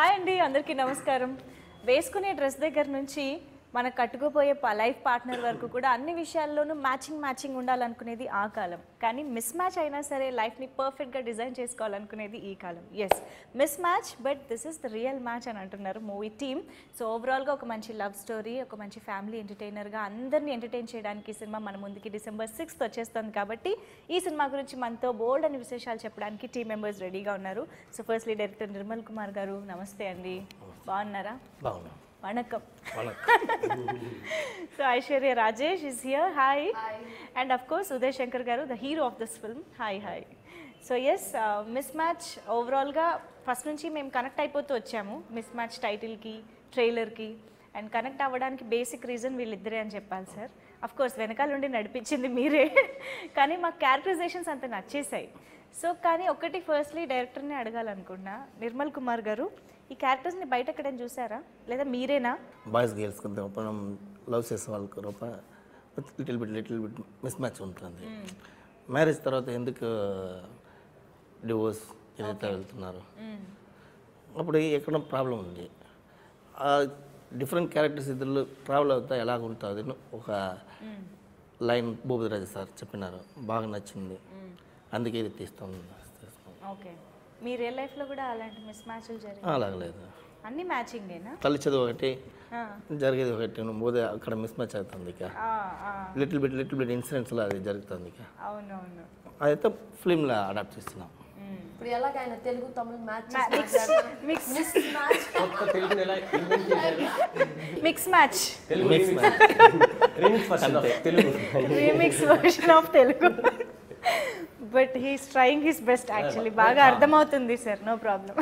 Hi అండి అందరికీ నమస్కారం వేసుకునే డ్రెస్ దగ్గర నుంచి మన కట్టుకుపోయే లైఫ్ పార్ట్నర్ వరకు కూడా అన్ని విషయాల్లోనూ మ్యాచింగ్ మ్యాచింగ్ ఉండాలనుకునేది ఆ కాలం కానీ మిస్ మ్యాచ్ అయినా సరే లైఫ్ని పర్ఫెక్ట్గా డిజైన్ చేసుకోవాలనుకునేది ఈ కాలం yes mismatch but this is the real match అని అంటున్నారు మూవీ టీమ్ సో ఓవరాల్గా ఒక మంచి లవ్ స్టోరీ ఒక మంచి ఫ్యామిలీ ఎంటర్టైనర్గా అందరినీ ఎంటర్టైన్ చేయడానికి ఈ సినిమా మన ముందుకి డిసెంబర్ సిక్స్త్ వచ్చేస్తుంది కాబట్టి ఈ సినిమా గురించి మనతో బోల్డ్ అని విశేషాలు చెప్పడానికి టీం మెంబర్స్ రెడీగా ఉన్నారు so firstly director Nirmal Kumar garu నమస్తే అండి బాగున్నారా బాగున్నాం వణకం వణకం. So Aishwarya Rajesh is here hi and of course Uday Shankar garu the hero of this film hi hi so yes mismatch ఓవరాల్గా ఫస్ట్ నుంచి మేము కనెక్ట్ అయిపోతూ వచ్చాము మిస్ మ్యాచ్ టైటిల్కి ట్రైలర్కి అండ్ కనెక్ట్ అవ్వడానికి బేసిక్ రీజన్ వీళ్ళిద్దరే అని చెప్పాలి సార్ అఫ్ కోర్స్ వెనకాల నుండి నడిపించింది మీరే కానీ మాకు క్యారెక్టరైజేషన్స్ అంత నచ్చేసాయి సో కానీ ఒకటి ఫస్ట్లీ డైరెక్టర్ని అడగాలనుకున్నా నిర్మల్ కుమార్ గారు ఈ క్యారెక్టర్స్ని బయట ఎక్కడైనా చూసారా లేదా మీరేనా బాయ్స్ గర్ల్స్ కొంత మనం లవ్ చేసే వాళ్ళకి Roopa little bit little bit mismatch ఉంటుంది మ్యారేజ్ తర్వాత ఎందుకు డివోర్స్ ఏదైతే వెళ్తున్నారు అప్పుడు ఎక్కడ ప్రాబ్లం ఉంది ఆ డిఫరెంట్ క్యారెక్టర్స్ ఇద్దరు ట్రావెల్ అవుతా ఎలాగ ఉంటుంది ఒక లైన్ భూపతిరాజు సార్ చెప్పినారు బాగా నచ్చింది అందుకే ఇది తీస్తాం తీస్తాం. ఓకే మీ రియల్ లైఫ్లో కూడా అలాంటి మిస్ మ్యాచ్లు జరిగాయి అలాగలేదు అన్ని మ్యాచింగేనా తల్లి చదువు ఒకటి ఆ, జరిగేది ఒకటి నువ్వు పోతే అక్కడ మిస్ మ్యాచ్ అవుతుంది ఇక ఆ, ఆ, లిటిల్ బిట్ లిటిల్ బిట్ ఇన్సిడెంట్స్లో అది జరుగుతుంది ఇక అవునవును అదైతే ఫిల్మ్లో అడాప్ట్ చేస్తున్నాం ఇప్పుడు ఎలాగైనా Telugu Tamil match mix mismatch కొత్త తెలుగుని ఎలా ఇన్వెంట్ చేశారు mix match Telugu mix remix version of Telugu remix version of Telugu but he's trying his best actually బాగా అర్థమవుతుంది sir no problem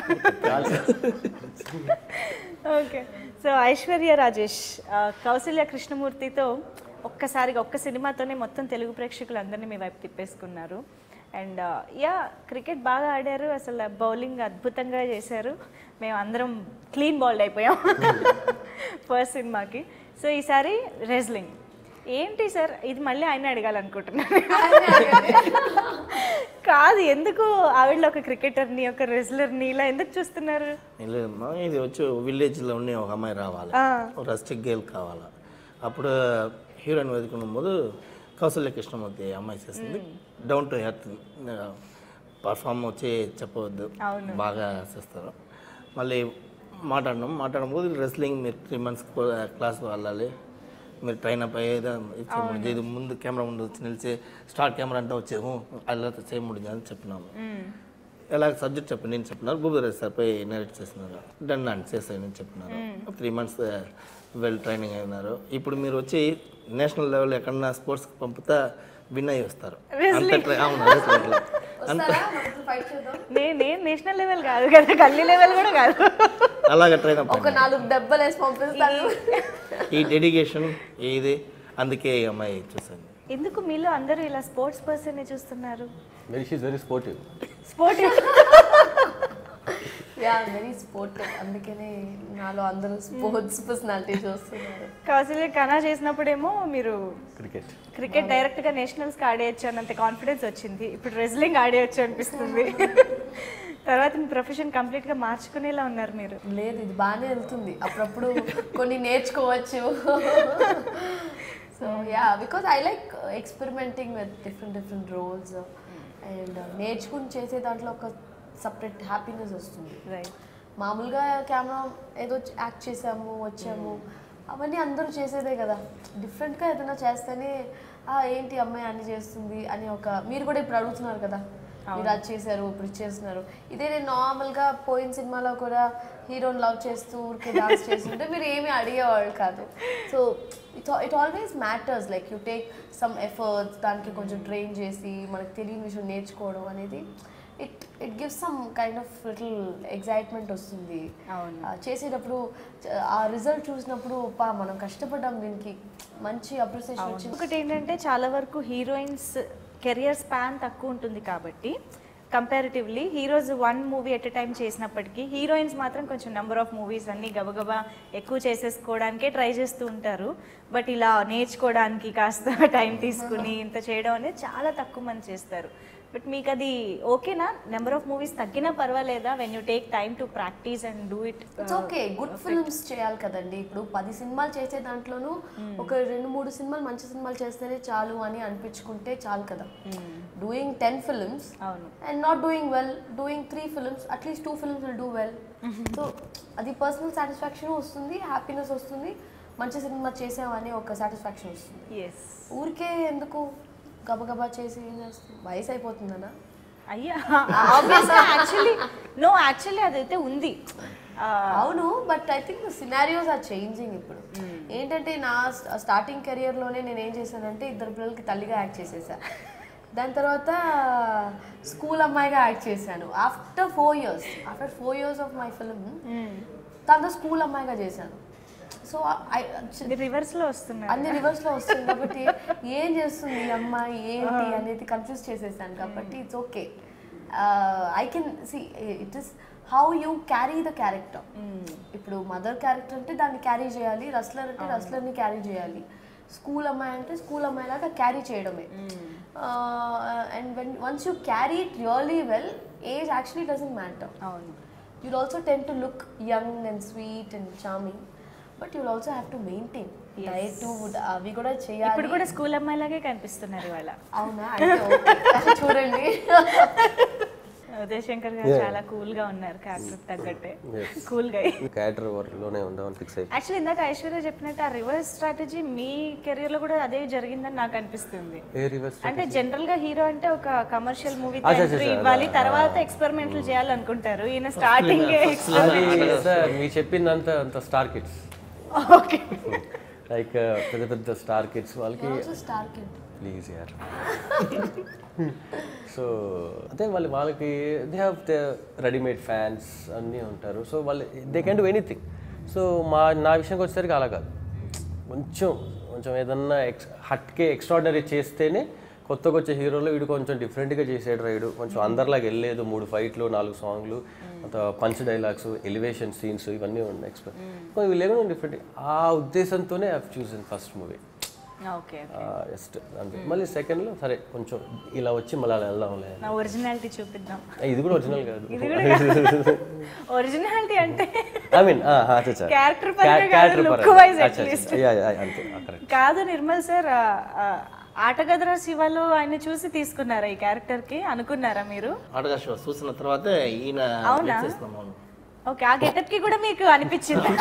okay so Aishwarya Rajesh ఆ, కౌసల్య కృష్ణమూర్తితో ఒక్కసారిగా ఒక్క సినిమాతోనే మొత్తం తెలుగు ప్రేక్షకులు అందరినీ మీ వైపు తిప్పేసుకున్నారు అండ్ యా క్రికెట్ బాగా ఆడారు అసలు బౌలింగ్ అద్భుతంగా చేశారు మేము అందరం క్లీన్ బాల్డ్ అయిపోయాం ఫస్ట్ సినిమాకి సో ఈసారి రెజ్లింగ్ ఏంటి సార్ ఇది మళ్ళీ ఆయన అడగాలనుకుంటున్నాను కాదు ఎందుకు ఆవిడలో ఒక క్రికెటర్ని ఒక రెజ్లర్ని ఇలా ఎందుకు చూస్తున్నారు లేదమ్మా ఇది వచ్చి విలేజ్లో ఉండే ఒక అమ్మాయి రావాలి ఆ. ఒక రస్టిక్ గేల్ కావాలి అప్పుడు హీరోయిన్ వెతుకున్న ముందు కౌసల్య కృష్ణమూర్తి అమ్మాయి చేసింది డౌన్ టు ఎర్త్ పర్ఫామ్ వచ్చి చెప్పవద్దు అవును. బాగా చేస్తారు మళ్ళీ మాట్లాడినాం మాట్లాడబోదు రెస్లింగ్ మీరు త్రీ మంత్స్ క్లాస్ వెళ్ళాలి మీరు ట్రైన్ అప్ అయ్యేదా ఇది ఇది ముందు కెమెరా ముందు వచ్చి నిలిచి స్టార్ట్ కెమెరా అంటే వచ్చేము అలా చేయముడిది అని చెప్పినాము ఎలా సబ్జెక్ట్ చెప్పండి నేను చెప్పినారు భూపతిరాజ్ సార్ పోయి నరేట్ చేస్తున్నారు డన్ అండ్ చేస్తాను నేను చెప్పినారు త్రీ మంత్స్ వెల్ ట్రైనింగ్ అయినారు ఇప్పుడు మీరు వచ్చి నేషనల్ లెవెల్ ఎక్కడన్నా స్పోర్ట్స్కి పంపుతా విన్ అయ్యి వస్తారు అంత ట్రై- అవును wrestling లో. అంత ఫైట్ చేద్దాం నేను నేను నేషనల్ లెవెల్ కాదు కదా గల్లీ లెవెల్ కూడా కాదు అలాగే ట్రైన్ అప్ ఒక నాలుగు దెబ్బలు వేసి పంపిస్తాను ఈ డెడికేషన్ ఇది అందుకే ఈ అమ్మాయి చూసాను ఎందుకు మీలో అందరూ ఇలా స్పోర్ట్స్ పర్సన్ చూస్తున్నారు very she's very sportive sport yeah very sport అందుకనే నాలో అందరూ స్పోర్ట్స్ పర్సనాలిటీ చూస్తున్నారు కౌశల్య కనా చేసినప్పుడేమో మీరు క్రికెట్ క్రికెట్ డైరెక్ట్గా నేషనల్స్కి ఆడేయచ్చు అన్నంత కాన్ఫిడెన్స్ వచ్చింది ఇప్పుడు రెజ్లింగ్ ఆడేయచ్చు అనిపిస్తుంది తర్వాత మీ ప్రొఫెషన్ కంప్లీట్గా మార్చుకునేలా ఉన్నారు మీరు లేదు ఇది బాగానే వెళ్తుంది అప్పుడప్పుడు కొన్ని నేర్చుకోవచ్చు so yeah because I like experimenting with different different roles and నేర్చుకుని చేసే దాంట్లో ఒక సపరేట్ హ్యాపీనెస్ వస్తుంది రైట్ మామూలుగా కెమెరా ఏదో యాక్ట్ చేసాము వచ్చాము అవన్నీ అందరూ చేసేదే కదా డిఫరెంట్గా ఏదైనా చేస్తేనే "ఆ, ఏంటి అమ్మాయి అన్ని చేస్తుంది అని ఒక మీరు కూడా ఇప్పుడు అడుగుతున్నారు కదా మీరు అది చేశారు ఇప్పుడు ఇది చేస్తున్నారు ఇదే నేను నార్మల్గా పోయిన సినిమాలో కూడా హీరోని లవ్ చేస్తూ ఊరికే డాన్స్ చేస్తుంటే మీరు ఏమీ అడిగేవాళ్ళు కాదు so it it always matters like you take some efforts దానికి కొంచెం ట్రైన్ చేసి మనకు తెలియని విషయం నేర్చుకోవడం అనేది it it gives some kind of little excitement వస్తుంది అవును. ఆ, చేసేటప్పుడు చ- ఆ రిజల్ట్ చూసినప్పుడు పా మనం కష్టపడ్డాం దీనికి మంచి అప్రిసియేషన్ వచ్చింది ఒకటి ఏంటంటే చాలా వరకు హీరోయిన్స్ కెరియర్ స్పాన్ తక్కువ ఉంటుంది కాబట్టి comparatively heroes one movie at a time చేసినప్పటికీ హీరోయిన్స్ మాత్రం కొంచెం నెంబర్ ఆఫ్ మూవీస్ అన్నీ గబగబా ఎక్కువ చేసేసుకోవడానికే ట్రై చేస్తూ ఉంటారు బట్ ఇలా నేర్చుకోవడానికి కాస్త టైం తీసుకుని ఇంత చేయడం అనేది చాలా తక్కువ మంది చేస్తారు బట్ మీకు అది ఓకేనా నెంబర్ ఆఫ్ మూవీస్ తగ్గినా పర్వాలేదా when you take time to practice and do it it's okay good films చేయాలి కదండి ఇప్పుడు పది సినిమాలు చేసే దాంట్లోనూ ఒక రెండు మూడు సినిమాలు మంచి సినిమాలు చేస్తేనే చాలు అని అనిపించుకుంటే చాలు కదా డూయింగ్ టెన్ ఫిల్మ్స్ అవును and not doing well doing three films at least two films will do well so అది పర్సనల్ సాటిస్ఫాక్షన్ వస్తుంది హ్యాపీనెస్ వస్తుంది మంచి సినిమా చేసామని ఒక సాటిస్ఫాక్షన్ వస్తుంది ఎస్ ఊరికే ఎందుకు గబగబా చేసి ఏం చేస్తుంది వయసు అయిపోతుందనా అయ్యా ఆబ్వియస్గా యాక్చువల్లీ నో యాక్చువల్లీ అదైతే ఉంది ఆ, అవును but I think scenarios are changing ఇప్పుడు ఏంటంటే నా స్టార్టింగ్ కెరియర్లోనే నేను ఏం చేశానంటే ఇద్దరు పిల్లలకి తల్లిగా యాక్ట్ చేసేసా దాని తర్వాత స్కూల్ అమ్మాయిగా యాక్ట్ చేశాను after four years after four years of my film దాంతో స్కూల్ అమ్మాయిగా చేశాను సో ఐ ఇది రివర్స్ లో వస్తున్నారు అన్ని రివర్స్ లో వస్తుంది కాబట్టి ఏం చేస్తుంది ఈ అమ్మాయి ఏంటి అనేది కన్ఫ్యూజ్ చేసేసాను కాబట్టి it's okay I can see it is how you carry the character ఇప్పుడు మదర్ క్యారెక్టర్ అంటే దాన్ని క్యారీ చేయాలి రస్లర్ అంటే రస్లర్ని క్యారీ చేయాలి స్కూల్ అమ్మాయి అంటే స్కూల్ అమ్మాయి లాగా క్యారీ చేయడమే and when once you carry it really well age actually doesn't matter అవును you'll also tend to look young and sweet and charming but you'll also have to maintain diet too అవి కూడా ఇప్పుడు చేయాలి కూడా school అమ్మాయిలాగే కనిపిస్తున్నారు ఇవాళ అవునా అయితే okay. చూడండి ఉదయ్ శంకర్ గారు చాలా కూల్ గా ఉన్నారు క్యారెక్టర్ తగ్గట్టే కూల్ గా క్యారెక్టర్ లోనే ఉందామని ఫిక్స్ అయిపోయి యాక్చువల్లీ ఇందాక ఐశ్వర్య చెప్పినట్టు ఆ రివర్స్ స్ట్రాటజీ మీ కెరీర్ లో కూడా అదే జరిగిందని నాకు అనిపిస్తుంది ఏ రివర్స్ అంటే జనరల్ గా హీరో అంటే ఒక కమర్షియల్ మూవీ అచ్చా, అచ్చా, అచ్చా, ఇవ్వాలి తర్వాత ఎక్స్పెరిమెంట్లు చేయాలనుకుంటారు ఈయన స్టార్టింగ్ అది సార్ మీరు చెప్పిందంత అంత స్టార్ కిడ్స్ ఓకే లైక్ పెద్ద పెద్ద స్టార్ కిడ్స్ వాళ్ళకి ఆల్సో స్టార్ కిడ్ ప్లీజ్ యార్ సో అదే వాళ్ళు వాళ్ళకి they have the readymade fans అన్నీ ఉంటారు సో వాళ్ళు they can do anything so మా నా విషయంకి వచ్చేసరికి అలా కాదు కొంచెం కొంచెం ఏదన్నా ఎక్స్ హట్కే ఎక్స్ట్రాడినరీ చేస్తేనే కొత్తగా వచ్చే హీరోలు వీడు కొంచెం డిఫరెంట్గా చేసాడు రైడు కొంచెం అందరిలాగా వెళ్ళలేదు మూడు ఫైట్లు నాలుగు సాంగ్లు అంత పంచ్ డైలాగ్స్ ఎలివేషన్ సీన్స్ ఇవన్నీ ఉన్నాయి ఎక్స్పెక్ట్ వీళ్ళు ఏమైనా డిఫరెంట్ ఆ ఉద్దేశంతోనే ఐ చూసిన ఫస్ట్ మూవీ ఓకే జస్ట్ అంతే మళ్ళీ సెకండ్లో సరే కొంచెం ఇలా వచ్చి మళ్ళీ అలా వెళ్దాంలే నా ఒరిజినాలిటీ చూపిద్దాం ఇది కూడా ఒరిజినల్ కాదు ఒరిజినాలిటీ అంటే ఐ మీన్ Character పరంగా కాదు, look wise at least. అంతే కరెక్ట్ కాదు నిర్మల్ సార్ ఆటగదర శివలో ఆయన చూసి తీసుకున్నారా ఈ క్యారెక్టర్ కి అనుకున్నారా మీరు ఆటగా షో చూసిన తర్వాతే ఈయన అవునా? play చేస్తున్నాం అవును. ఓకే ఆ గెటప్ కి కూడా మీకు అనిపించింది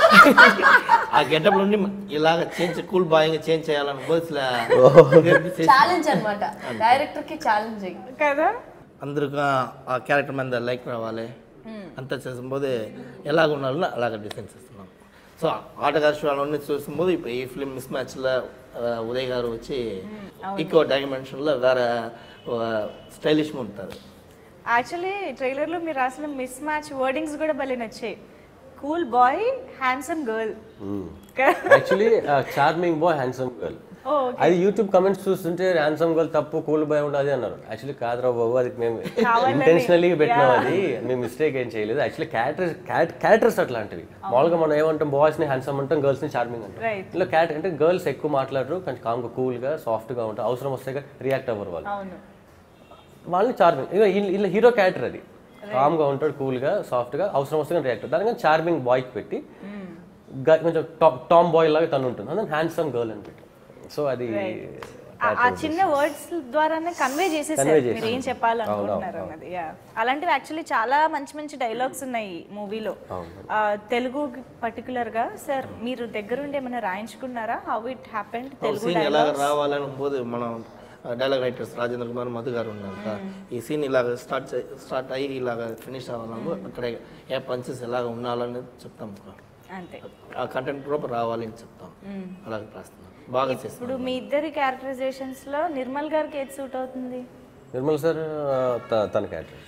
ఆ గెటప్ నుండి ఇలాగ చేంజ్ కూల్ బాయ్ చేంజ్ చేయాలని బోస్లా ఛాలెంజ్ అనమాట డైరెక్టర్ కి ఛాలెంజింగ్ కదా అందరికి ఆ క్యారెక్టర్ మీద లైక్ రావాలి అంతా చేసిపోతే ఎలాగ ఉండాలో అలాగ డిజైన్ చేస్తున్నాం సో ఆటగారి షో అన్నీ చూసిపోతే ఇప్పుడు ఈ ఫిలిం మిస్ మ్యాచ్లో ఉదయ్ గారు వచ్చి ఇంకో డైమెన్షన్లో వేరే స్టైలిష్గా ఉంటారు యాక్చువల్లీ ట్రైలర్ లో మీరు రాసిన మిస్ మ్యాచ్ వర్డింగ్స్ కూడా భలే నచ్చాయి cool boy handsome girl actually charming boy handsome girl అది యూట్యూబ్ కమెంట్స్ చూస్తుంటే హ్యాండ్సమ్ గర్ల్ తప్పు కూల్ బాయ్ ఉండదు అన్నారు యాక్చువల్లీ కాదురా బాబు అది మేము ఇంటెన్షనల్లీ పెట్టినాం అది మేము మిస్టేక్ ఏం చేయలేదు యాక్చువల్లీ క్యారెక్టర్స్ క్యారెక్టర్స్ అట్లాంటివి మామూలుగా మనం ఏమంటాం బాయ్స్ ని హ్యాండ్సమ్ అంటాం గర్ల్స్ ని చార్మింగ్ అంటాం Right. ఇలా క్యాట్ అంటే గర్ల్స్ ఎక్కువ మాట్లాడరు కొంచెం కామ్గా కూల్గా సాఫ్ట్గా ఉంటారు అవసరం వస్తే రియాక్ట్ అవ్వరు వాళ్ళు అవును వాళ్ళని చార్మింగ్ ఇక ఇలా హీరో క్యారెక్టర్ అది కామ్గా ఉంటాడు కూల్గా సాఫ్ట్గా అవసరం వస్తే రియాక్ట్ దానికని చార్మింగ్ బాయ్కి పెట్టి గ- కొంచెం టామ్ టామ్ బాయ్ లాగా తను ఉంటుంది అందుకని హ్యాండ్సమ్ గర్ల్ అని పెట్టి సో అది ఆ- ఆ చిన్న వర్డ్స్ ద్వారానే కన్వే చేసేసారు Convey మీరు ఏం చెప్పాలనుకుంటున్నారు అన్నది యా అలాంటివి యాక్చువల్లీ చాలా మంచి మంచి డైలాగ్స్ ఉన్నాయి మూవీలో తెలుగు పర్టికులర్ గా సార్ మీరు దగ్గరుండి ఏమైనా రాయించుకున్నారా how it happened Telugu scene ఎలాగ రావాలని పోతే మనం డైలాగ్ రైటర్స్ రాజేంద్ర కుమార్ మధు గారు ఉన్నారు కదా, ఈ సీన్ ఇలాగ స్టార్ట్ స్టార్ట్ అయ్యి ఇలాగ ఫినిష్ అవ్వాలని అక్కడ ఏ పంచెస్ ఎలాగ ఉండాలని చెప్తాం అంతే ఆ కంటెంట్ కూడా రావాలి అని చెప్తాం అలాగే రాస్తున్నాం బాగా చేస్తాం ఇప్పుడు మీ ఇద్దరి క్యారెక్టరైజేషన్స్ లో నిర్మల్ గారికి ఏది సూట్ అవుతుంది నిర్మల్ సార్ త- తన క్యారెక్టర్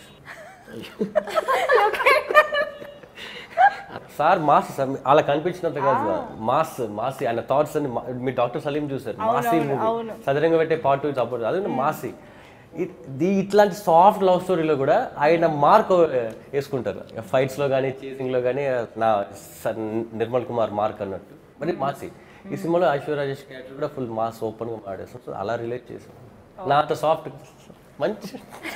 సార్ మాస్ సార్ అలా కనిపించినంత కాదు మాస్ మాసి ఆయన థాట్స్ అని మా- మీ డాక్టర్ సలీం చూసారు మాసి మూవీ సదరంగా పెట్టే పార్ట్ టూ సపోర్ట్ అదే మాసి ఇ- ది ఇట్లాంటి సాఫ్ట్ లవ్ స్టోరీలో కూడా ఆయన మార్క్ వేసుకుంటారు ఫైట్స్ లో కానీ చేసింగ్ లో కానీ నా స- నిర్మల్ కుమార్ మార్క్ అన్నట్టు మరి మాసి ఈ సినిమాలో ఐశ్వర్య రాజేష్ క్యారెక్టర్ కూడా ఫుల్ మాస్ ఓపెన్ గా మాడేస్తాం సో అలా రిలేట్ చేసాం నా అంత సాఫ్ట్ మంచి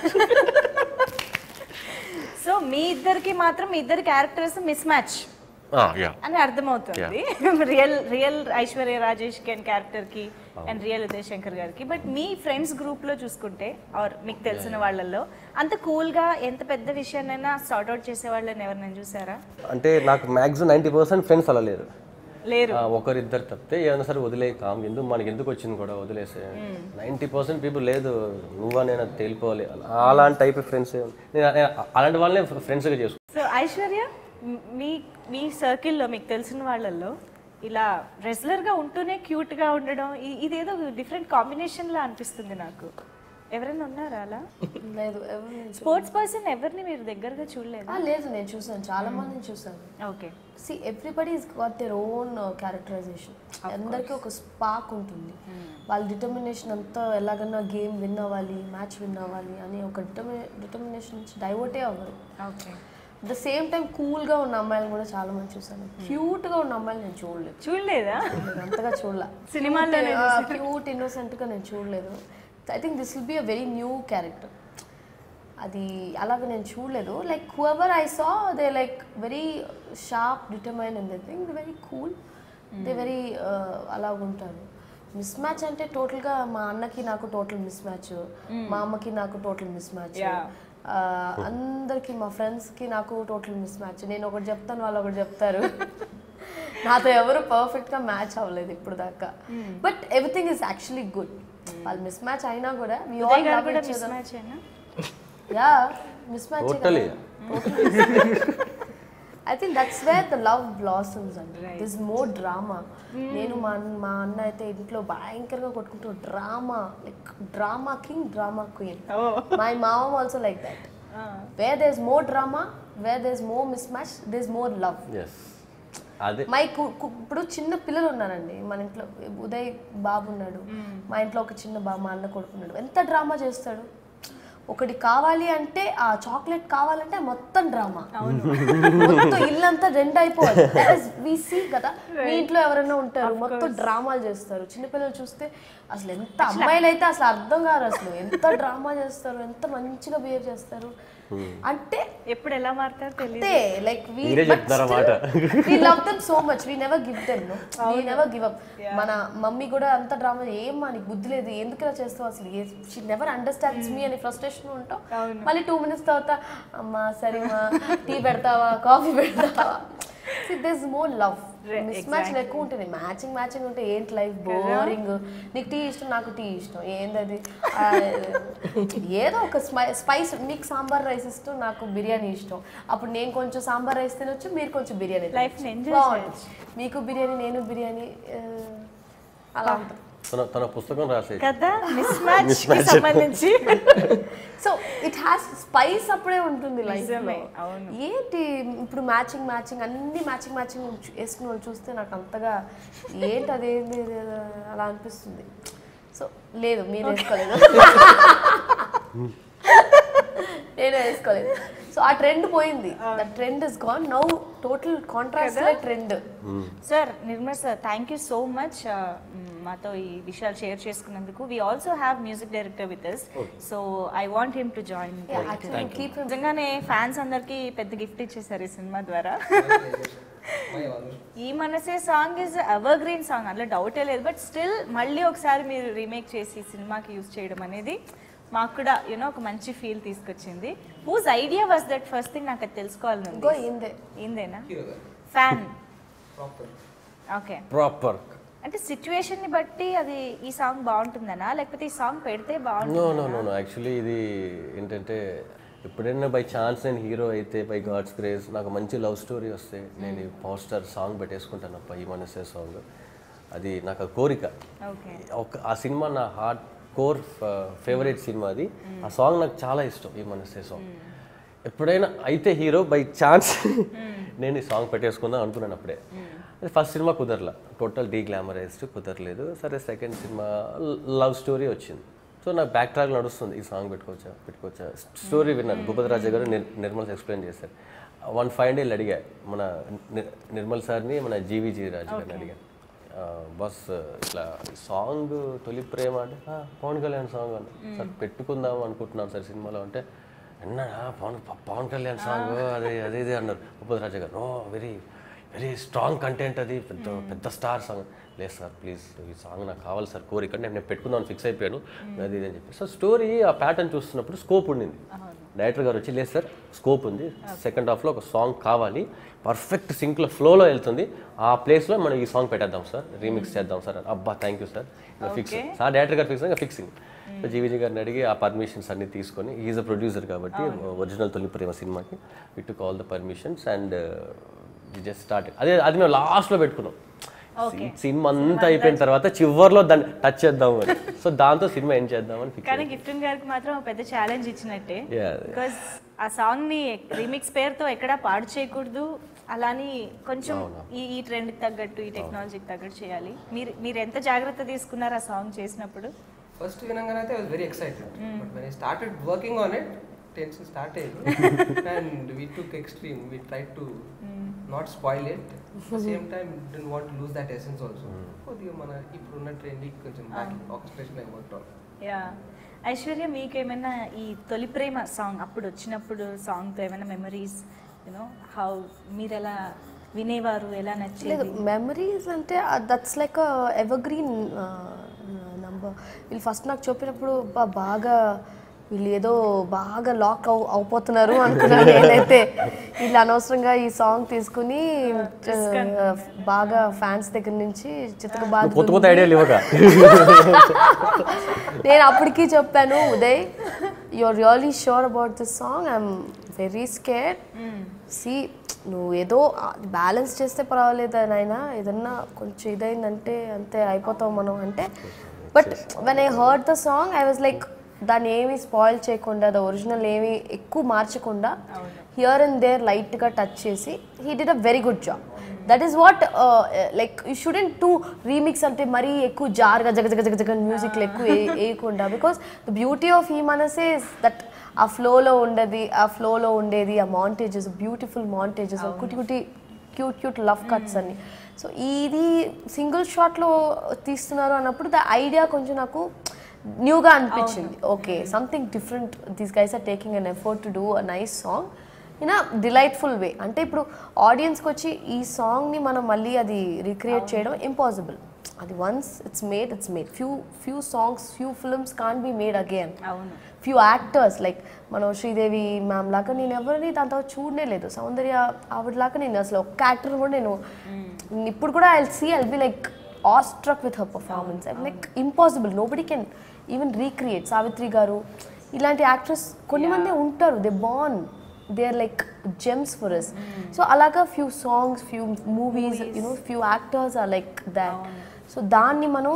సో మీ ఇద్దరికి మాత్రం మీ ఇద్దరి క్యారెక్టర్స్ మిస్ మ్యాచ్ యా అని అర్థమవుతుంది real real Aishwarya Rajesh and character కి అండ్ రియల్ ఉదయ్ శంకర్ గారికి బట్ మీ ఫ్రెండ్స్ గ్రూప్ లో చూసుకుంటే ఆర్ మీకు తెలిసిన వాళ్ళల్లో అంత కూల్ గా ఎంత పెద్ద విషయాన్నైనా సార్ట్ అవుట్ చేసే వాళ్ళని ఎవరినైనా చూసారా అంటే నాకు మ్యాక్సిమం నైంటీ పర్సెంట్ ఫ్రెండ్స్ అలా లేరు లేరు ఆ, ఒకరిద్దరు తప్పితే ఏమైనా సరే వదిలే కామ్ ఎందుకు మనకి ఎందుకు వచ్చింది కూడా వదిలేసే నైంటీ పర్సెంట్ పీపుల్ లేదు నువ్వా నేను అది తేలిపోవాలి అలా- అలాంటి టైప్ ఫ్రెండ్స్ నేను నేను అలాంటి వాళ్ళనే ఫ్రెండ్స్గా చేసుకుంటాను సో ఐశ్వర్య మ్- మీ మీ సర్కిల్లో మీకు తెలిసిన వాళ్ళల్లో ఇలా రెగ్యులర్గా ఉంటూనే క్యూట్గా ఉండడం ఇ- ఇదేదో డిఫరెంట్ కాంబినేషన్లా అనిపిస్తుంది నాకు ఎవరైనా ఉన్నారా అలా లేదు ఎవరు నేను చూ- స్పోర్ట్స్ పర్సన్ ఎవరిని మీరు దగ్గరగా చూడలేదు ఆ, లేదు నేను చూసాను చాలా మందిని చూసాను okay see everybody is got their own characterization అందరికీ ఒక స్పార్క్ ఉంటుంది వాళ్ళ డిటర్మినేషన్ అంతా ఎలాగన్నా గేమ్ విన్ అవ్వాలి మ్యాచ్ విన్ అవ్వాలి అని ఒక డిటర్మి డిటర్మినేషన్ నుంచి డైవర్టే అవ్వరు ఓకే ద సేమ్ టైం కూల్గా ఉన్న అమ్మాయిలు కూడా చాలా మంది చూసాను క్యూట్గా ఉన్న అమ్మాయిలు నేను చూడలేదు చూడలేదా నేను అంతగా చూడలే సినిమాల్లోనే క్యూట్ ఇన్నోసెంట్గా నేను చూడలేదు I think this will be a very new character అది అలాగ నేను చూడలేదు like whoever I saw they like very sharp determine and they think very cool they very అలాగ ఉంటారు మిస్ మ్యాచ్ అంటే టోటల్గా మా అన్నకి నాకు టోటల్ మిస్ మ్యాచ్ మా అమ్మకి నాకు టోటల్ మిస్ మ్యాచ్ Yeah. అందరికి మా ఫ్రెండ్స్కి నాకు టోటల్ మిస్ మ్యాచ్ నేను ఒకటి చెప్తాను వాళ్ళు ఒకటి చెప్తారు నాతో ఎవరు పర్ఫెక్ట్గా మ్యాచ్ అవ్వలేదు ఇప్పుడు దాకా but everything is actually good వాళ్ళు మిస్ మ్యాచ్ అయినా కూడా we all Uday garu love కూడా each మిస్ other. మ్యాచ్ అయినా yeah mismatch Totally. I think that's where the love blossoms అండి దిస్ మోర్ డ్రామా నేను మా అన్న- మా అన్న అయితే ఇంట్లో భయంకరంగా కొట్టుకుంటూ drama like drama king drama queen my mom also like that where there's more drama where there's more mismatch does more love yes అదే మై కు- కు- ఇప్పుడు చిన్న పిల్లలు ఉన్నారండి మన ఇంట్లో ఉదయ్ బాబు ఉన్నాడు మా ఇంట్లో ఒక చిన్న బాబు మా అన్న కొడుకున్నాడు ఎంత డ్రామా చేస్తాడు ఒకటి కావాలి అంటే ఆ చాక్లెట్ కావాలంటే మొత్తం డ్రామా మొత్తం ఇల్లంతా రెండు అయిపోవాలి వి సీ కదా మీ ఇంట్లో ఎవరైనా ఉంటారు మొత్తం డ్రామాలు చేస్తారు చిన్నపిల్లలు చూస్తే అసలు ఎంత అమ్మాయిలు అయితే అసలు అర్థం కాదు అసలు ఎంత డ్రామా చేస్తారు ఎంత మంచిగా బిహేవ్ చేస్తారు అంటే ఎప్పుడు ఎలా మారుతారో తెలియదు అంతే లైక్ వి మీరే చెప్తారా మాట? We love them so much we never give them no we never give up మన మమ్మీ కూడా అంత డ్రామా ఏం మా నీకు బుద్ధి లేదు ఎందుకు ఇలా చేస్తావు అసలు షీ నెవర్ అండర్స్టాండ్స్ మీ అని ఫ్రస్ట్రేషన్ ఉంటావు మళ్ళీ టూ మినిట్స్ తర్వాత అమ్మా సరే మా టీ పెడతావా కాఫీ పెడతావా this more love mismatch ఎక్కువ ఉంటుంది మ్యాచింగ్ మ్యాచింగ్ ఉంటే ఏంటి లైఫ్ బోరింగ్ నీకు టీ ఇష్టం నాకు టీ ఇష్టం ఏందది ఆ, ఏదో ఒక స్పైస్ మీకు సాంబార్ రైస్ ఇష్టం నాకు బిర్యానీ ఇష్టం అప్పుడు నేను కొంచెం సాంబార్ రైస్ తినొచ్చు మీరు కొంచెం బిర్యానీ Life ని తినొచ్చు. enjoy బాగుంటుంది. మీకు బిర్యానీ నేను బిర్యానీ ఆ, అలా ఉంటుంది తన తన పుస్తకం రాసే కదా మిస్ మ్యాచ్ కి సంబంధించి సో ఇట్ హ్యాస్ స్పైస్ అప్పుడే ఉంటుంది లైఫ్ నిజమే, అవును. ఏంటి ఇప్పుడు మ్యాచింగ్ మ్యాచింగ్ అన్ని మ్యాచింగ్ మ్యాచింగ్ వేసుకున్న వాళ్ళు చూస్తే నాకు అంతగా ఏంటి అదేంటి ఇది అలా అనిపిస్తుంది సో లేదు మీరు వేసుకోలేదు నేను వేసుకోలేదు సో ఆ ట్రెండ్ పోయింది the trend is gone now total contrast trend sir Nirmal sir thank you so much మాతో ఈ విషయాలు షేర్ చేసుకున్నందుకు we also have music director with us so I want him to join actually keep నిజంగానే fans అందరికి పెద్ద gift ఇచ్చేసారు ఈ సినిమా ద్వారా ఈ మనసే song is evergreen song అందులో డౌటే లేదు బట్ స్టిల్ మళ్ళీ ఒకసారి మీరు రీమేక్ చేసి ఈ సినిమాకి యూజ్ చేయడం అనేది మాకు కూడా యూనో ఒక మంచి ఫీల్ తీసుకొచ్చింది whose idea was that first thing నాకు అది తెలుసుకోవాలని ఇంకో ఉంది ఏందే ఏందేనా ఫ్యాన్ ఓకే ప్రాపర్ అంటే సిచ్యువేషన్ ని బట్టి అది ఈ సాంగ్ బాగుంటుందనా లేకపోతే ఈ సాంగ్ పెడితే నో బాగుంటుంది నో నో నో యాక్చువల్లీ ఇది ఏంటంటే ఎప్పుడైనా బై ఛాన్స్ నేను హీరో అయితే బై గాడ్స్ క్రేజ్ నాకు మంచి లవ్ స్టోరీ వస్తే నేను ఈ పవర్ స్టార్ సాంగ్ పెట్టేసుకుంటాను అప్ప ఈ మనసే సాంగ్ అది నాకు ఆ కోరిక ఓకే ఒక ఆ సినిమా నా హార్ట్ కోర్ ఫేవరెట్ సినిమా అది ఆ సాంగ్ నాకు చాలా ఇష్టం ఈ మనసే సాంగ్ ఎప్పుడైనా అయితే హీరో బై ఛాన్స్ నేను ఈ సాంగ్ పెట్టేసుకుందాం అనుకున్నాను అప్పుడే అది ఫస్ట్ సినిమా కుదరలా టోటల్ డీ గ్లామరైజ్డ్ కుదరలేదు సరే సెకండ్ సినిమా లవ్ స్టోరీ వచ్చింది సో నాకు బ్యాక్ ట్రాక్ నడుస్తుంది ఈ సాంగ్ పెట్టుకోవచ్చా పెట్టుకోవచ్చా స్టోరీ విన్నాను భూపతి రాజా గారు నిర్- నిర్మల్ ఎక్స్ప్లెయిన్ చేశారు వన్ ఫైవ్ డేలు అడిగా మన నిర్- నిర్మల్ సార్ని మన జీవీజీ రాజు గారిని అడిగాను బస్ ఇట్లా సాంగ్ తొలి ప్రేమ అంటే "ఆ, పవన్ కళ్యాణ్ సాంగ్ అని సార్ పెట్టుకుందాం అనుకుంటున్నాను సార్ సినిమాలో అంటే అన్నా పవన్ పవన్ కళ్యాణ్ సాంగ్ అదే అదే ఇదే అన్నారు ఉపద్ Raja garu no very very strong content అది పెద్ద పెద్ద స్టార్ సాంగ్ లేదు సార్ ప్లీజ్ ఈ సాంగ్ నాకు కావాలి సార్ కోరిక నేను నేను పెట్టుకుందాం ఫిక్స్ అయిపోయాను అది ఇది అని చెప్పి సో స్టోరీ ఆ ప్యాటర్న్ చూస్తున్నప్పుడు స్కోప్ ఉండింది డైరెక్టర్ గారు వచ్చి లేదు సార్ స్కోప్ ఉంది సెకండ్ హాఫ్లో ఒక సాంగ్ కావాలి పర్ఫెక్ట్ సింక్లో ఫ్లోలో వెళ్తుంది ఆ ప్లేస్లో మనం ఈ సాంగ్ పెట్టేద్దాం సార్ రీమిక్స్ చేద్దాం సార్ అని. అబ్బా thank you sir fix sir director garu fix fixing so GVG గారిని అడిగి ఆ పర్మిషన్స్ అన్ని తీసుకొని ఈజ్ అ ప్రొడ్యూసర్ కాబట్టి ఒరిజినల్ తొలి ప్రేమ సినిమాకి we took all the permissions and just start అదే అది మేము లాస్ట్లో పెట్టుకున్నాం సి- సినిమా అంతా అయిపోయిన తర్వాత చివర్లో దాన్ని టచ్ చేద్దాం అని సో దాంతో సినిమా ఏం చేద్దామని ఫిక్స్ కానీ గిఫ్టిన్ గారికి మాత్రం ఒక పెద్ద ఛాలెంజ్ ఇచ్చినట్టే Yeah. బికాస్ ఆ సాంగ్ ని రీమిక్స్ పేరుతో ఎక్కడా పాడు చేయకూడదు అలాని కొంచెం ఈ ఈ ట్రెండ్కి తగ్గట్టు ఈ టెక్నాలజీకి తగ్గట్టు చేయాలి మీరు మీరు ఎంత జాగ్రత్త తీసుకున్నారు ఆ సాంగ్ చేసినప్పుడు ఫస్ట్ వినంగానే అయితే I was very excited but when I started working on it tension start అయ్యింది and we took extreme we try to not spoil it same time didn't want lose that essence also కొద్దిగా మన ఇప్పుడున్న ట్రెండ్కి కొంచెం orchestration అయి work yeah Aishwarya మీకు ఏమైనా ఈ తొలి ప్రేమ సాంగ్ అప్పుడు వచ్చినప్పుడు సాంగ్తో ఏమైనా మెమరీస్ యూనో హౌ మీరు ఎలా వినేవారు ఎలా లేదు నచ్చేది మెమరీస్ అంటే that's like evergreen number వీళ్ళు ఫస్ట్ నాకు చెప్పినప్పుడు "బా, బాగా వీళ్ళు ఏదో బాగా లాక్ అవు అయిపోతున్నారు అనుకున్నాను నేనైతే వీళ్ళు అనవసరంగా ఈ సాంగ్ తీసుకుని ఆ, బాగా ఫ్యాన్స్ దగ్గర నుంచి చిత్తక బాగా కొత్త కొత్త ఐడియాలు ఇవ్వక నేను అప్పటికి చెప్పాను Uday you're really sure about this song I'm very scare see నువ్వు ఏదో బ్యాలెన్స్ చేస్తే పర్వాలేదు నాయన ఏదన్నా కొంచెం ఇదైందంటే అంతే అయిపోతాం మనం అంటే but when I heard the song I was like దాన్ని ఏమీ స్పాయిల్ చేయకుండా ద ఒరిజినల్ ఏమీ ఎక్కువ మార్చకుండా హియర్ అండ్ దేర్ లైట్గా టచ్ చేసి he did a very good job that is what like you shouldn't to remix అంటే మరీ ఎక్కువ జార్గా జగ జగ జగ జగ మ్యూజిక్లు ఎక్కువ వే- వేయకుండా బికాస్ ద బ్యూటీ ఆఫ్ ఈ మనసే దట్ ఆ ఫ్లోలో ఉండేది ఆ ఫ్లోలో ఉండేది ఆ మాంటేజెస్ బ్యూటిఫుల్ మాంటేజెస్ కుటి కుటి క్యూట్ క్యూట్ లవ్ కట్స్ అని సో ఇది సింగిల్ షాట్లో తీస్తున్నారు అన్నప్పుడు ద ఐడియా కొంచెం నాకు న్యూగా అనిపించింది okay something different these guys are taking an effort to do a nice song in a delightful way అంటే ఇప్పుడు ఆడియన్స్కి వచ్చి ఈ సాంగ్ని మనం మళ్ళీ అది రీక్రియేట్ చేయడం ఇంపాసిబుల్ అది once it's made it's made few few songs few films can be made again అవును ఫ్యూ యాక్టర్స్ లైక్ మనం శ్రీదేవి మ్యామ్ లాగా నేను ఎవరిని దాంతో చూడనే లేదు సౌందర్య ఆవిడ లాగా నేను అసలు ఒక్క యాక్టర్ కూడా నేను ఇప్పుడు కూడా I see I'll be like awestruck with her performance I like impossible nobody can even recreate Savitri garu ఇలాంటి యాక్ట్రెస్ కొన్ని మంది ఉంటారు they born they are like gems for us so అలాగా few songs few movies you know few actors are like that so దాన్ని మనం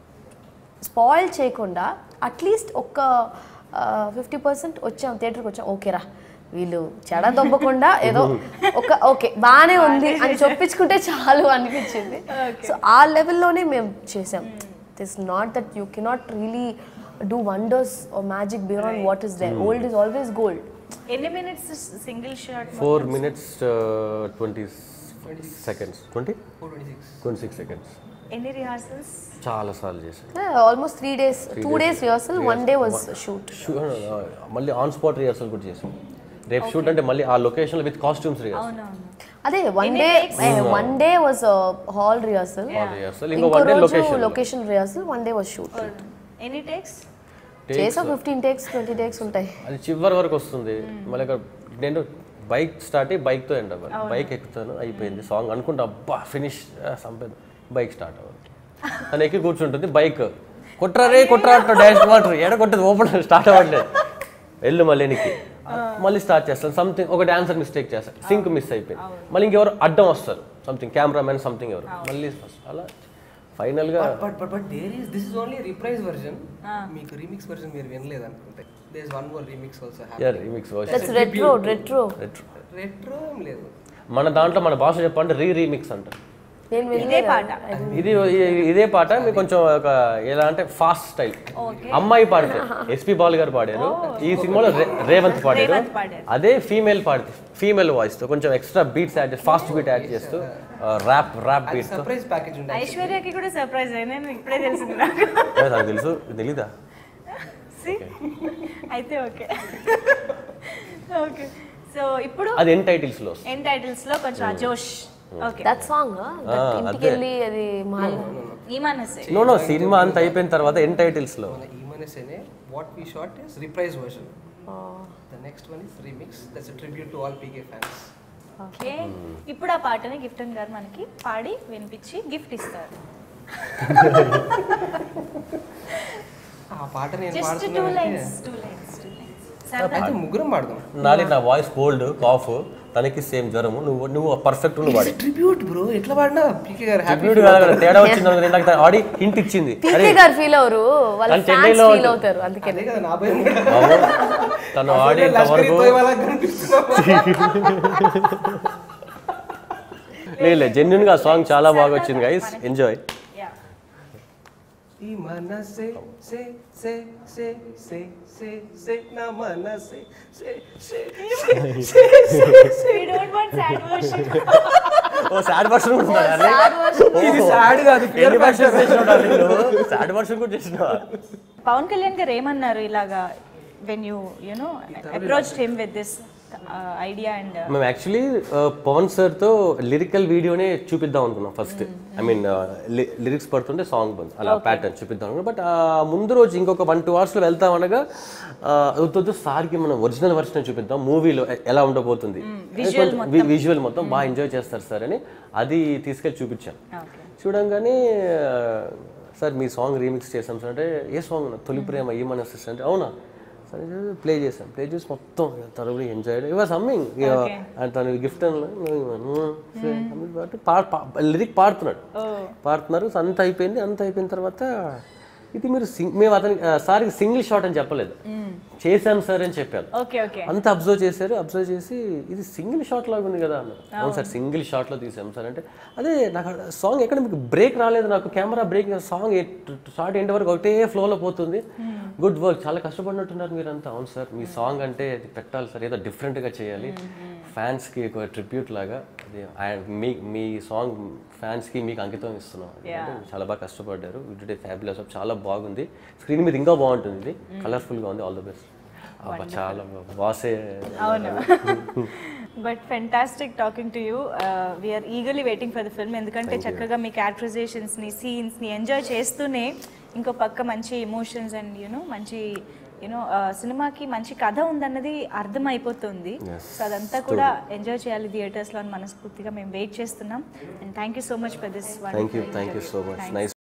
spoil చేయకుండా at least ఒక్క fifty percent వచ్చాం థియేటర్కి వచ్చాం ఓకేరా వీళ్ళు చెడ దొబ్బకుండా ఏదో ఒక ఓకే బాగానే ఉంది అని చెప్పించుకుంటే చాలు అనిపించింది సో ఆ లెవెల్లోనే మేము చేసాం this not that you cannot really do wonders magic beyond what is the old is always gold ఎన్ని minutes single shot four minutes twenty seconds twenty four twenty six twenty six seconds ఎన్ని rehearsals చాలా సార్లు చేశాను almost three days two days rehearsal one day was shoot షూ- మళ్ళీ on spot rehearsal కూడా చేసాం రేపు షూట్ అంటే మళ్ళీ ఆ లొకేషన్లో విత్ కాస్ట్యూమ్స్ రిహర్సల్ అవునవును అదే one day one day was hall rehearsal rehearsal ఇంకో ఇంకో వన్ డే రోజు location location rehearsal one day was shoot any takes చేసా ఫిఫ్టీన్ టేక్స్ ట్వంటీ టేక్స్ ఉంటాయి అది చివరి వరకు వస్తుంది మళ్ళీ ఇక్కడ నేను బైక్ స్టార్ట్ అయ్యి బైక్తో ఎండ్ అవ్వాలి బైక్ ఎక్కుతాను అయిపోయింది సాంగ్ అనుకుంటా అబ్బా ఫినిష్ సంపేది బైక్ స్టార్ట్ అవ్వాలి తను ఎక్కి కూర్చుంటుంది బైక్ కొట్రారే కొట్రా డాష్ వాటర్ ఎడ కొట్టదు ఓపెన్ స్టార్ట్ అవ్వట్లేదు వెళ్ళు మళ్ళీ ఎనికి మళ్ళీ స్టార్ట్ చేస్తాను సంథింగ్ ఒక డాన్సర్ మిస్టేక్ చేస్తాను సింక్ మిస్ అయిపోయింది మళ్ళీ ఇంకెవరు అడ్డం వస్తారు సంథింగ్ కెమెరామెన్ సంథింగ్ ఎవరు మళ్ళీ first అలా ఫైనల్గా but but but there is this is only reprise version మీకు రీమిక్స్ వర్జన్ మీరు వినలేదు అనుకుంటే there is one more remix also your remix that's retro retro retro ఏం లేదు మన దాంట్లో మన భాష చెప్పాలంటే రీ రీమిక్స్ అంటారు నేను ఇదే వినలేదు పాట ఇది ఇ- ఇదే పాట మీకు కొంచెం ఒక ఎలా అంటే ఫాస్ట్ స్టైల్ అమ్మాయి పాడితే ఎస్పి బాల్ గారు పాడారు ఈ సినిమాలో రే- రేవంత్ పాడారు రేవంత్ పాడారు. అదే ఫీమేల్ పాడితే ఫీమేల్ వాయిస్ తో కొంచెం ఎక్స్ట్రా బీట్స్ యాడ్ చేసి ఫాస్ట్ బీట్ యాడ్ చేస్తూ ర్యాప్ ర్యాప్ బీట్ తో సర్ప్రైజ్ ప్యాకేజ్ ఉండే ఐశ్వర్యకి కూడా సర్ప్రైజ్ అయింది నేను ఇప్పుడే తెలిసింది నాకు నాకు తెలుసు తెలీదా See? అయితే ఓకే ఓకే సో ఇప్పుడు అది ఎన్ టైటిల్స్ లో ఎన్ టైటిల్స్ లో కొంచెం ఆ జోష్ ఓకే దట్ సాంగ్ ఇంటికి వెళ్ళి అది మాల్ ఈ మనసే నో నో సినిమా అంత అయిపోయిన తర్వాత ఎన్ టైటిల్స్ లో మన ఈమనసేనే what we shot is reprise version the next one is remix that's tribute to all PK fans okay ఇప్పుడు ఆ పాటని గిఫ్టన్ గారు మనకి పాడి వినిపించి గిఫ్ట్ ఇస్తారు ఆ పాట నేను జస్ట్ టూ పాడుతున్నాను lines two lines two lines అయితే ముగ్గురం పాడదాం నాది నా వాయిస్ కోల్డ్ కాఫ్ తనకి సేమ్ జ్వరము నువ్వు నువ్వు పర్ఫెక్ట్ నువ్వు వాడి ట్రిబ్యూట్ బ్రో ఎట్లా పాడినా పీకే గారు హ్యాపీ ట్రిబ్యూట్ కాదు కదా, తేడా వచ్చింది అనుకో, ఇందాక ఆడి హింట్ ఇచ్చింది పీకే గారు ఫీల్ అవరు వాళ్ళ కానీ ఫ్యాన్స్ చెన్నైలో ఫీల్ అవుతారు అందుకే అదే కదా నా భయం కూడా. అవును. తను ఆడి లష్కర్ ఇంతవరకు తోయ్ వాళ్ళకి కనిపిస్తున్నావు. లేదు జెన్యున్ గా సాంగ్ చాలా బాగా వచ్చింది గైస్ ఎంజాయ్ యా ఈ మనసే సే సే సే సే సే సే నా మనసే say say we don't want sad version ఓ సాడ్ వర్షన్ కూడా ఉందా దాన్ని? ఇది సాడ్ కాదు ఎన్ని వర్షన్స్ చేసినావు సాడ్ వర్షన్ కూడా చేసినావా పవన్ కళ్యాణ్ గారు ఏమన్నారు ఇలాగా when you you know approach him with this idea and మేము యాక్చువల్లీ పవన్ సార్తో లిరికల్ వీడియోనే చూపిద్దాం అనుకున్నాం ఫస్ట్ ఐ మీన్ లిరిక్స్ పడుతుంటే సాంగ్ బంద్ అలా ప్యాటర్న్ చూపిద్దాం అనుకున్నాం బట్ ముందు రోజు ఇంకొక వన్ టూ అవర్స్లో వెళ్తాం అనగా వద్దు సార్కి మనం ఒరిజినల్ వర్షన్ చూపిద్దాం మూవీలో ఎలా ఉండబోతుంది విజువల్ మొత్తం బాగా ఎంజాయ్ చేస్తారు సార్ అని అది తీసుకెళ్ళి చూపించాను ఓకే చూడంగానే ఆ, సార్ మీ సాంగ్ రీమిక్స్ చేసాం సార్ అంటే ఏ సాంగ్ తొలి ప్రేమ ఏమని వస్తుంది అంటే అవునా సరే ప్లే చేసాం ప్లే చేసి మొత్తం తరబడి ఎంజాయ్ ఇవాళ సమ్మింగ్ తను గిఫ్ట్ లిరిక్ పాడుతున్నాడు పాడుతున్నారు సో అంత అయిపోయింది అంత అయిపోయిన తర్వాత ఇది మీరు సింగ్ మేము అతనికి ఆ, సార్కి సింగిల్ షాట్ అని చెప్పలేదు చేశాం సార్ అని చెప్పాను ఓకే ఓకే అంతా అబ్జర్వ్ చేశారు అబ్జర్వ్ చేసి ఇది సింగిల్ షాట్ లాగా ఉంది కదా అన్నారు అవును సార్ సింగిల్ షాట్ లో తీసాం సార్ అంటే అదే నాకు సాంగ్ ఎక్కడ మీకు బ్రేక్ రాలేదు నాకు camera break song short end వరకు ఒకటే ఫ్లోలో పోతుంది గుడ్ వర్క్ చాలా కష్టపడినట్టున్నారు మీరంతా అవును సార్ మీ సాంగ్ అంటే ఇది పెట్టాలి సార్ ఏదో different గా చేయాలి Fans కి ఒక ట్రిబ్యూట్ లాగా అది ఆయన మీ మీ సాంగ్ కి మీకు అంకితం ఇస్తున్నాం అంటే చాలా బాగా కష్టపడ్డారు డే ఫ్యాబులస్ చాలా బాగుంది స్క్రీన్ మీద ఇంకా బాగుంటుంది ఇది Colourful గా ఉంది ఆల్ ద బెస్ట్ చాలా బాసే అవును but fantastic talking to you we're eagerly waiting for the film ఎందుకంటే చక్కగా మీ క్యారెక్టరైజేషన్స్ని సీన్స్ని ఎంజాయ్ చేస్తూనే ఇంకో పక్క మంచి ఎమోషన్స్ అండ్ యూనో మంచి యూనో సినిమాకి మంచి కథ ఉందన్నది అర్థమైపోతుంది సో అదంతా కూడా ఎంజాయ్ చేయాలి థియేటర్స్లో అని మనస్ఫూర్తిగా మేము వెయిట్ చేస్తున్నాం and thank you so much for this thank you thank you so much nice